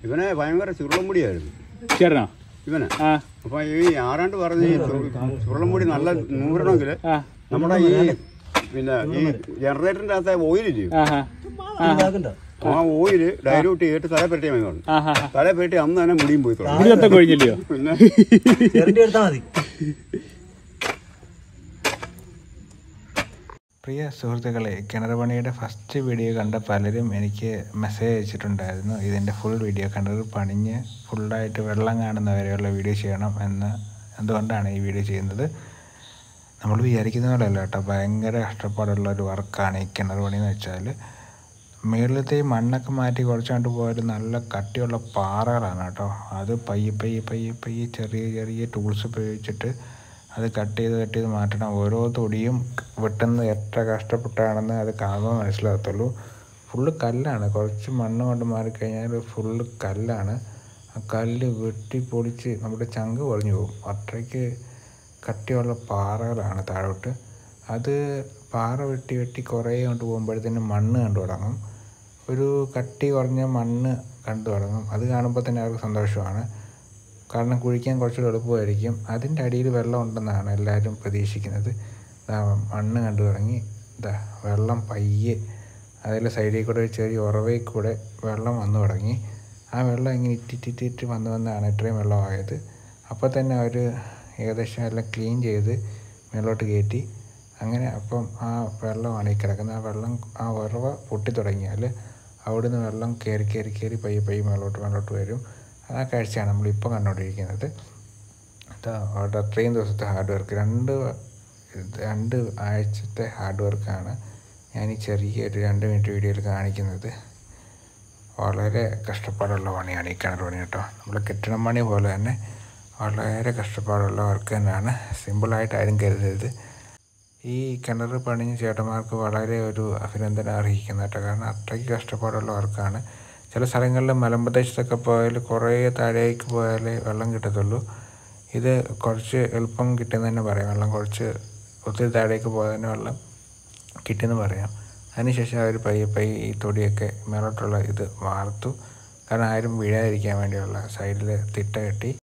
ഇവനെ ഭയങ്കര ചുരുളമുടിയായിരുന്നു ചേട്ടനോ ഇവനെ ആ അപ്പൊ ഈ ആരാണ്ട് പറഞ്ഞ് ഈ ചു- ചുരുളമുടി നല്ല നൂറണമെങ്കിൽ ആ നമ്മുടെ ഈ പിന്നെ ഈ ജനറേറ്ററിന്റെ അകത്തെ ഓയിലില്ലേ ആ ആ ആ ഓയില് ഡയലൂട്ട് ചെയ്തിട്ട് തല പെരട്ടിയാൽ മതി പറഞ്ഞു ആ ആ തല പെരട്ടി അന്ന് തന്നെ മുടിയും പോയി തുടങ്ങി മുടി മൊത്തം കൊഴിഞ്ഞില്ലയോ പിന്നെ എടുത്താൽ മതി പ്രിയ സുഹൃത്തുക്കളെ കിണർ പണിയുടെ ഫസ്റ്റ് വീഡിയോ കണ്ട പലരും എനിക്ക് മെസ്സേജ് അയച്ചിട്ടുണ്ടായിരുന്നു ഇതിൻ്റെ ഫുൾ വീഡിയോ കിണർ പണിഞ്ഞ് ഫുള്ളായിട്ട് വെള്ളം കാണുന്ന വരെയുള്ള വീഡിയോ ചെയ്യണം എന്ന് അതുകൊണ്ടാണ് ഈ വീഡിയോ ചെയ്യുന്നത് നമ്മൾ വിചാരിക്കുന്ന പോലെയല്ല കേട്ടോ ഭയങ്കര കഷ്ടപ്പാടുള്ള ഒരു വർക്കാണ് ഈ കിണർ പണി എന്ന് വെച്ചാൽ മുകളിലത്തെ ഈ മണ്ണൊക്കെ മാറ്റി കുറച്ചുകൊണ്ട് പോയാൽ നല്ല കട്ടിയുള്ള പാറകളാണ് കേട്ടോ അത് പയ്യെ പയ്യെ പയ്യെ പയ്യെ ചെറിയ ചെറിയ ടൂൾസ് ഉപയോഗിച്ചിട്ട് അത് കട്ട് ചെയ്ത് കട്ട് ചെയ്ത് മാറ്റണം ഓരോ തൊടിയും വെട്ടുന്നത് എത്ര കഷ്ടപ്പെട്ടാണെന്ന് അത് കാണുമ്പോൾ മനസ്സിലാകത്തുള്ളൂ ഫുള്ള് കല്ലാണ് കുറച്ച് മണ്ണ് കൊണ്ട് മാറിക്കഴിഞ്ഞാൽ ഫുള്ള് കല്ലാണ് ആ കല്ല് വെട്ടി പൊളിച്ച് നമ്മുടെ ചങ്ക് പൊളിഞ്ഞു പോകും അത്രയ്ക്ക് കട്ടിയുള്ള പാറകളാണ് താഴോട്ട് അത് പാറ വെട്ടി വെട്ടി കുറേ കൊണ്ട് പോകുമ്പോഴത്തേനും മണ്ണ് കണ്ടു തുടങ്ങും ഒരു കട്ടി കുറഞ്ഞ മണ്ണ് കണ്ടു തുടങ്ങും അത് കാണുമ്പോൾ തന്നെ അവർക്ക് സന്തോഷമാണ് കാരണം കുഴിക്കാൻ കുറച്ചുകൂടെ എളുപ്പമായിരിക്കും അതിൻ്റെ അടിയിൽ വെള്ളം ഉണ്ടെന്നാണ് എല്ലാവരും പ്രതീക്ഷിക്കുന്നത് ദാ മണ്ണ് കണ്ടു തുടങ്ങി ഇതാ വെള്ളം പയ്യെ അതിലെ സൈഡിൽ കൂടെ ഒരു ചെറിയ ഉറവയിൽ കൂടെ വെള്ളം വന്നു തുടങ്ങി ആ വെള്ളം ഇങ്ങനെ ഇറ്റിറ്റിറ്റിറ്റ് വന്ന് വന്നാണ് ഇത്രയും വെള്ളമായത് അപ്പോൾ തന്നെ അവർ ഏകദേശം എല്ലാം ക്ലീൻ ചെയ്ത് മേലോട്ട് കയറ്റി അങ്ങനെ അപ്പം ആ വെള്ളമാണ് ഈ കിടക്കുന്നത് ആ വെള്ളം ആ ഉറവ പൊട്ടി തുടങ്ങിയാൽ അവിടുന്ന് വെള്ളം കയറി കയറി കയറി പയ്യെ പയ്യെ മേലോട്ട് മേലോട്ട് വരും ആ കാഴ്ചയാണ് നമ്മളിപ്പോൾ കണ്ടുകൊണ്ടിരിക്കുന്നത് അതാ അവിടെ അത്രയും ദിവസത്തെ ഹാർഡ് വർക്ക് രണ്ട് രണ്ട് ആഴ്ചത്തെ ഹാർഡ് വർക്കാണ് ഞാൻ ഈ ചെറിയൊരു രണ്ട് മിനിറ്റ് വീഡിയോയിൽ കാണിക്കുന്നത് വളരെ കഷ്ടപ്പാടുള്ള പണിയാണ് ഈ കിണർ പണി കേട്ടോ നമ്മൾ കെട്ടിടം പണി പോലെ തന്നെ വളരെ കഷ്ടപ്പാടുള്ള വർക്ക് തന്നെയാണ് സിമ്പിളായിട്ട് ആരും കരുതരുത് ഈ കിണർ പണിഞ്ഞ ചേട്ടന്മാർക്ക് വളരെ ഒരു അഭിനന്ദനം അർഹിക്കുന്ന കേട്ടോ കാരണം അത്രയ്ക്ക് കഷ്ടപ്പാടുള്ള വർക്കാണ് ചില സ്ഥലങ്ങളിൽ മലമ്പ്രദേശത്തൊക്കെ പോയാൽ കുറേ താഴേക്ക് പോയാലേ വെള്ളം കിട്ടത്തുള്ളൂ ഇത് കുറച്ച് എളുപ്പം കിട്ടുമെന്ന് തന്നെ പറയാം വെള്ളം കുറച്ച് ഒത്തിരി താഴേക്ക് പോയാൽ തന്നെ വെള്ളം കിട്ടുമെന്ന് പറയാം അതിനുശേഷം അവർ പയ്യെ പയ്യെ ഈ തൊടിയൊക്കെ മേലോട്ടുള്ള ഇത് വാർത്തു കാരണം ആരും വീഴാതിരിക്കാൻ വേണ്ടിയുള്ള സൈഡിൽ തിട്ട കെട്ടി